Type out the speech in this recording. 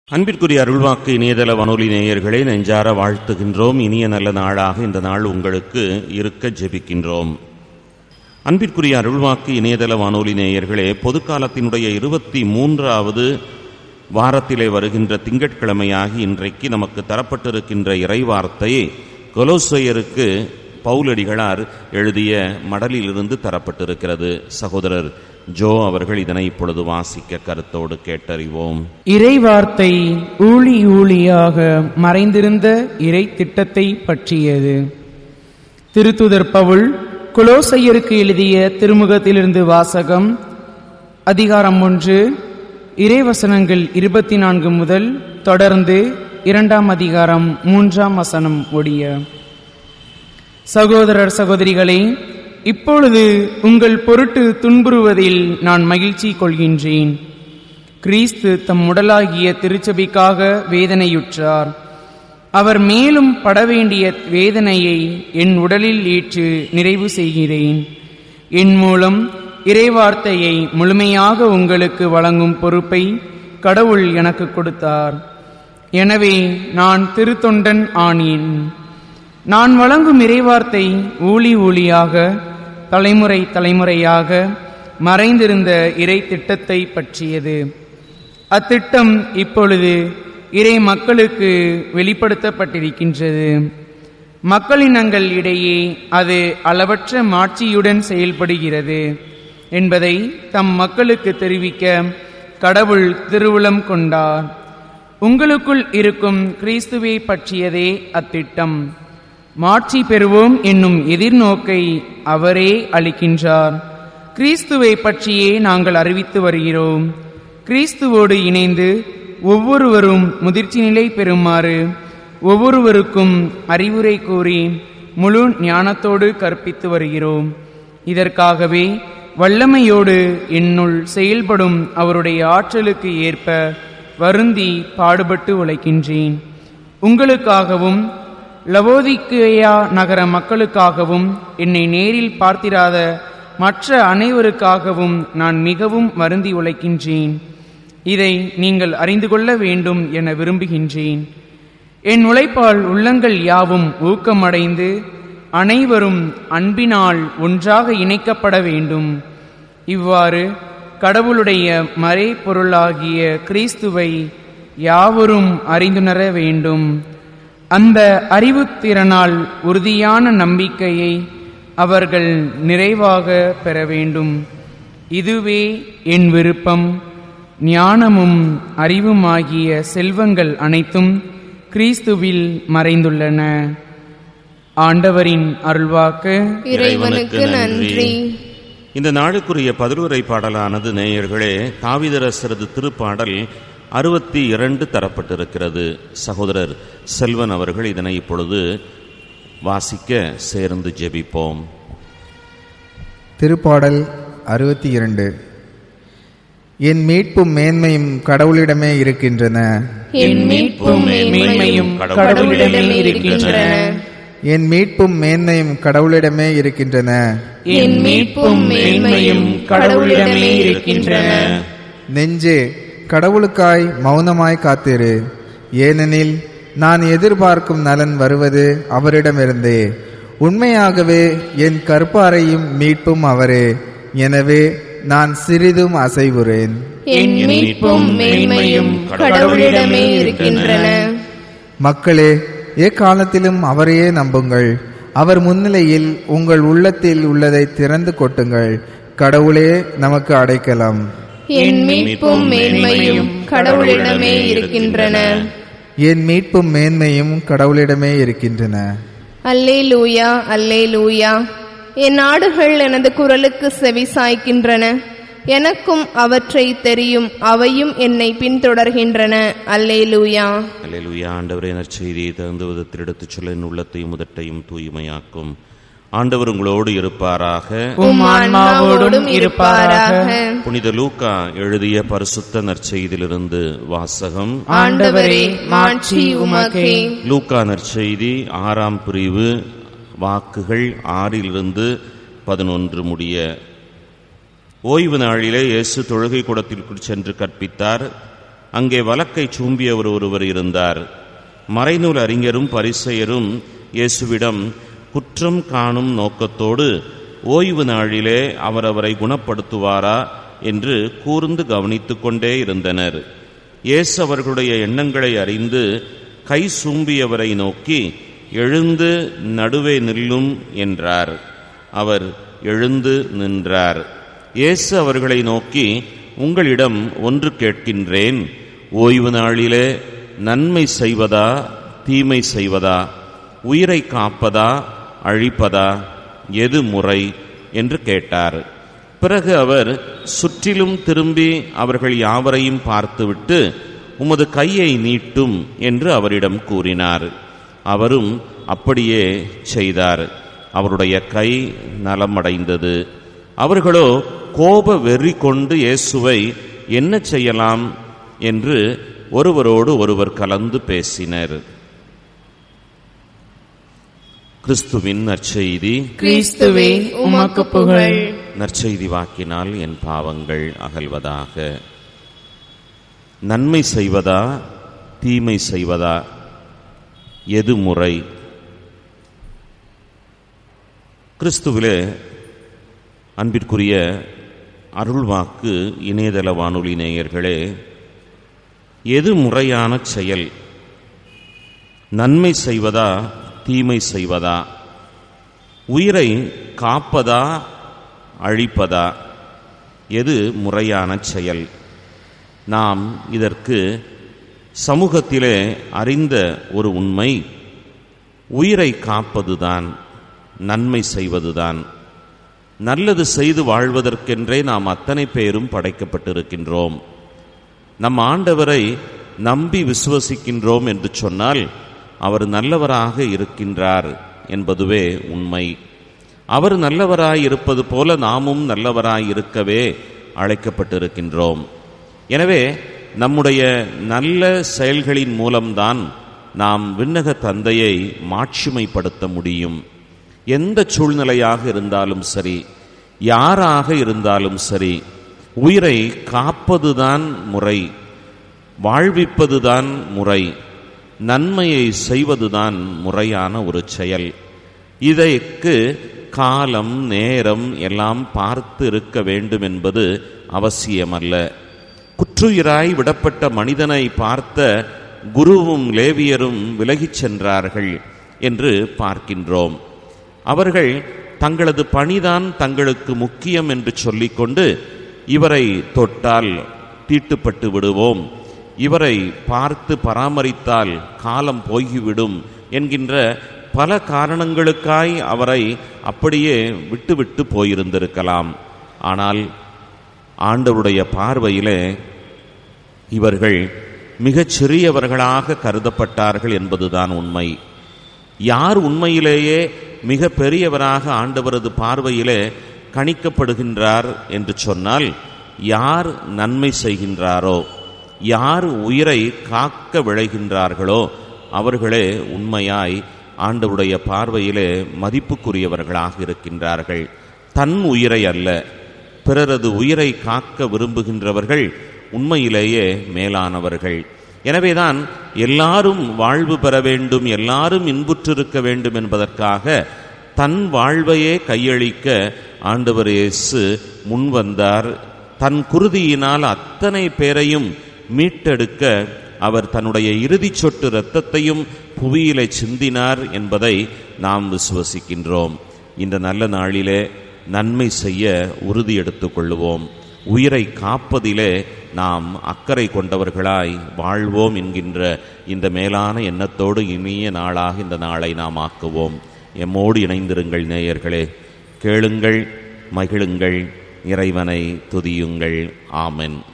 அன்பிற்குரிய அருள்வாக்கு இணையதள வானொலி நேயர்களை நெஞ்சார வாழ்த்துகின்றோம் இனிய நல்ல நாளாக இந்த நாள் உங்களுக்கு இருக்க ஜெபிக்கின்றோம் அன்பிற்குரிய அருள்வாக்கு இணையதள வானொலி நேயர்களே பொதுக்காலத்தினுடைய இருபத்தி மூன்றாவது வாரத்திலே வருகின்ற திங்கட்கிழமையாகி இன்றைக்கு நமக்கு தரப்பட்டிருக்கின்ற இறைவார்த்தை கொலோசையருக்கு பவுலடிகளார் எழுதிய மடலிலிருந்து தரப்பட்டிருக்கிறது சகோதரர் ஜோ அவர்கள் இதனை இப்பொழுது வாசிக்க கருத்தோடு கேட்டறிவோம் இறைவார்த்தை ஊழி ஊழியாக மறைந்திருந்த இறை திட்டத்தை பற்றியது திருத்துதர் பவுல் குலோசையருக்கு எழுதிய திருமுகத்திலிருந்து வாசகம் அதிகாரம் ஒன்று இறைவசனங்கள் இருபத்தி நான்கு முதல் தொடர்ந்து இரண்டாம் அதிகாரம் மூன்றாம் வசனம் ஒடிய சகோதரர் சகோதரிகளே இப்பொழுது உங்கள் பொருட்டு துன்புறுவதில் நான் மகிழ்ச்சி கொள்கின்றேன் கிறிஸ்து தம் உடலாகிய திருச்சபைக்காக வேதனையுற்றார் அவர் மேலும் பட வேண்டிய வேதனையை என் உடலில் ஏற்று நிறைவு செய்கிறேன் என் மூலம் இறைவார்த்தையை முழுமையாக உங்களுக்கு வழங்கும் பொறுப்பை கடவுள் எனக்கு கொடுத்தார் எனவே நான் திருத்தொண்டன் ஆனேன் நான் வழங்கும் இறைவார்த்தை ஊழி ஊழியாக தலைமுறை தலைமுறையாக மறைந்திருந்த இறை திட்டத்தை பற்றியது அத்திட்டம் இப்பொழுது இறை மக்களுக்கு வெளிப்படுத்தப்பட்டிருக்கின்றது மக்களினங்கள் இடையே அது அளவற்ற மாட்சியுடன் செயல்படுகிறது என்பதை தம் மக்களுக்கு தெரிவிக்க கடவுள் திருவுளம் கொண்டார் உங்களுக்குள் இருக்கும் கிறிஸ்துவை பற்றியதே அத்திட்டம் மாட்சி பெறுவோம் என்னும் எதிர்நோக்கை அவரே அளிக்கின்றார் கிறிஸ்துவை பற்றியே நாங்கள் அறிவித்து வருகிறோம் கிறிஸ்துவோடு இணைந்து ஒவ்வொருவரும் முதிர்ச்சி நிலை பெறுமாறு ஒவ்வொருவருக்கும் அறிவுரை கூறி முழு ஞானத்தோடு கற்பித்து வருகிறோம் இதற்காகவே வல்லமையோடு என்னுள் செயல்படும் அவருடைய ஆற்றலுக்கு ஏற்ப வருந்தி பாடுபட்டு உழைக்கின்றேன் உங்களுக்காகவும் லவோதிக்கேயா நகர மக்களுக்காகவும் என்னை நேரில் பார்த்திராத மற்ற அனைவருக்காகவும் நான் மிகவும் வருந்தி உழைக்கின்றேன் இதை நீங்கள் அறிந்து கொள்ள வேண்டும் என விரும்புகின்றேன் என் உழைப்பால் உள்ளங்கள் யாவும் ஊக்கமடைந்து அனைவரும் அன்பினால் ஒன்றாக இணைக்கப்பட வேண்டும் இவ்வாறு கடவுளுடைய மறை பொருளாகிய கிறிஸ்துவை யாவரும் அறிந்துணர வேண்டும் அந்த அறிவுத்திறனால் உறுதியான நம்பிக்கையை அவர்கள் நிறைவாக பெற வேண்டும் இதுவே என் விருப்பம் ஞானமும் அறிவுமாகிய செல்வங்கள் அனைத்தும் கிறிஸ்துவில் மறைந்துள்ளன ஆண்டவரின் அருள்வாக்கு இறைவனுக்கு நன்றி இந்த நாளுக்குரிய பதிலுரை பாடலானது நேயர்களே தாவிதரசரது திருப்பாடல் அறுபத்தி இரண்டு தரப்பட்டிருக்கிறது சகோதரர் செல்வன் அவர்கள் இதனை இப்பொழுது வாசிக்க சேர்ந்து ஜெபிப்போம் திருப்பாடல் அறுபத்தி இரண்டு என் மீட்பும் மேன்மையும் கடவுளிடமே இருக்கின்றன என் மீட்பும் மேன்மையும் கடவுளிடமே இருக்கின்றன என் மீட்பும் மேன்மையும் கடவுளிடமே இருக்கின்றன என் மீட்பும் மேன்மையும் கடவுளிடமே இருக்கின்றன நெஞ்சே கடவுளுக்காய் மௌனமாய் காத்திரு ஏனெனில் நான் எதிர்பார்க்கும் நலன் வருவது அவரிடமிருந்தே உண்மையாகவே என் கற்பாரையும் மீட்பும் அவரே எனவே நான் சிறிதும் அசைவுறேன் என் மீட்பும் மேன்மையும் கடவுளிடமே இருக்கின்றன மக்களே எக்காலத்திலும் அவரையே நம்புங்கள் அவர் முன்னிலையில் உங்கள் உள்ளத்தில் உள்ளதை திறந்து கொட்டுங்கள் கடவுளே நமக்கு அடைக்கலாம் என் மீட்பும் மேன்மையும் கடவுளிடமே இருக்கின்றன என் மீட்பும் மேன்மையும் கடவுளிடமே இருக்கின்றன அல்லே லூயா அல்லே லூயா என் நாடுகள் எனது குரலுக்கு செவி சாய்க்கின்றன எனக்கும் அவற்றை தெரியும் அவையும் என்னை பின்தொடர்கின்றன அல்லே லூயா அல்லேலூயா ஆண்டவரே நற்செய்தியை தகுந்த விதத்தில் எடுத்துச் சொல்ல என் உள்ளத்தையும் முதட்டையும் தூய்மையாக்கும் ஆண்டவர் உங்களோடு இருப்பாராக உம் ஆன்மாவோடும் இருப்பாராக புனித லூக்கா எழுதிய பரிசுத்த நற்செய்தியிலிருந்து வாசகம் ஆண்டவரே மாட்சி உமக்கே லூக்கா நற்செய்தி ஆறாம் பிரிவு வாக்குகள் ஆறிலிருந்து பதினொன்று முடிய ஓய்வு நாளிலே இயேசு தொழுகை கூடத்திற்குள் சென்று கற்பித்தார் அங்கே வலக்கை சூம்பியவர் ஒருவர் இருந்தார் மறைநூல் அறிஞரும் பரிசெயரும் இயேசுவிடம் குற்றம் காணும் நோக்கத்தோடு ஓய்வு நாளிலே அவரவரை குணப்படுத்துவாரா என்று கூர்ந்து கவனித்துக் கொண்டே இருந்தனர் இயேசு அவர்களுடைய எண்ணங்களை அறிந்து கை சூம்பியவரை நோக்கி எழுந்து நடுவே நில்லும் என்றார் அவர் எழுந்து நின்றார் இயேசு அவர்களை நோக்கி உங்களிடம் ஒன்று கேட்கின்றேன் ஓய்வு நாளிலே நன்மை செய்வதா தீமை செய்வதா உயிரை காப்பதா அழிப்பதா எது முறை என்று கேட்டார் பிறகு அவர் சுற்றிலும் திரும்பி அவர்கள் யாவரையும் பார்த்துவிட்டு உமது கையை நீட்டும் என்று அவரிடம் கூறினார் அவரும் அப்படியே செய்தார் அவருடைய கை நலமடைந்தது அவர்களோ கோப வெறி கொண்டு இயேசுவை என்ன செய்யலாம் என்று ஒருவரோடு ஒருவர் கலந்து பேசினர் கிறிஸ்துவின் நற்செய்தி கிறிஸ்துவே உமக்கு புகழ் நற்செய்தி வாக்கினால் என் பாவங்கள் அகல்வதாக நன்மை செய்வதா தீமை செய்வதா எது முறை கிறிஸ்துவிலே அன்பிற்குரிய அருள்வாக்கு இணையதள வானொலி நேயர்களே எது முறையான செயல் நன்மை செய்வதா தீமை செய்வதா உயிரை காப்பதா அழிப்பதா எது முறையான செயல் நாம் இதற்கு சமூகத்திலே அறிந்த ஒரு உண்மை உயிரை காப்பதுதான் நன்மை செய்வதுதான் நல்லது செய்து வாழ்வதற்கென்றே நாம் அத்தனை பேரும் படைக்கப்பட்டிருக்கின்றோம் நம் ஆண்டவரை நம்பி விசுவசிக்கின்றோம் என்று சொன்னால் அவர் நல்லவராக இருக்கின்றார் என்பதுவே உண்மை அவர் நல்லவராய் இருப்பது போல நாமும் நல்லவராய் இருக்கவே அழைக்கப்பட்டிருக்கின்றோம் எனவே நம்முடைய நல்ல செயல்களின் மூலம்தான் நாம் விண்ணக தந்தையை மாட்சிமைப்படுத்த முடியும் எந்த சூழ்நிலையாக இருந்தாலும் சரி யாராக இருந்தாலும் சரி உயிரை காப்பதுதான் முறை வாழ்விப்பதுதான் முறை நன்மையை செய்வதுதான் முறையான ஒரு செயல் இதற்கு காலம் நேரம் எல்லாம் பார்த்து இருக்க வேண்டும் என்பது அவசியமல்ல குற்றுயிராய் விடப்பட்ட மனிதனை பார்த்த குருவும் லேவியரும் விலகிச் சென்றார்கள் என்று பார்க்கின்றோம் அவர்கள் தங்களது பணிதான் தங்களுக்கு முக்கியம் என்று சொல்லிக்கொண்டு இவரை தொட்டால் தீட்டுப்பட்டு விடுவோம் இவரை பார்த்து பராமரித்தால் காலம் போய்விடும் என்கின்ற பல காரணங்களுக்காய் அவரை அப்படியே விட்டுவிட்டு போயிருந்திருக்கலாம் ஆனால் ஆண்டவருடைய பார்வையிலே இவர்கள் மிகச் சிறியவர்களாக கருதப்பட்டார்கள் என்பதுதான் உண்மை யார் உண்மையிலேயே மிக பெரியவராக ஆண்டவரது பார்வையிலே கணிக்கப்படுகின்றார் என்று சொன்னால் யார் நன்மை செய்கின்றாரோ யார் உயிரை காக்க விளைகின்றார்களோ அவர்களே உண்மையாய் ஆண்டவருடைய பார்வையிலே மதிப்புக்குரியவர்களாக இருக்கின்றார்கள் தன் உயிரை அல்ல பிறரது உயிரை காக்க விரும்புகின்றவர்கள் உண்மையிலேயே மேலானவர்கள் எனவேதான் எல்லாரும் வாழ்வு பெற வேண்டும் எல்லாரும் இன்புற்றிருக்க வேண்டும் என்பதற்காக தன் வாழ்வையே கையளிக்க ஆண்டவர் இயேசு முன்வந்தார் தன் குருதியினால் அத்தனை பேரையும் மீட்டெடுக்க அவர் தன்னுடைய இறுதிச் சொட்டு இரத்தத்தையும் புவியிலே சிந்தினார் என்பதை நாம் விசுவசிக்கின்றோம் இந்த நல்ல நாளிலே நன்மை செய்ய உறுதி எடுத்துக் கொள்ளுவோம் உயிரை காப்பதிலே நாம் அக்கறை கொண்டவர்களாய் வாழ்வோம் என்கின்ற இந்த மேலான எண்ணத்தோடு இனிய நாளாக இந்த நாளை நாம் ஆக்குவோம் எம்மோடு இணைந்திருங்கள் நேயர்களே கேளுங்கள் மகிழுங்கள் இறைவனை துதியுங்கள் ஆமென்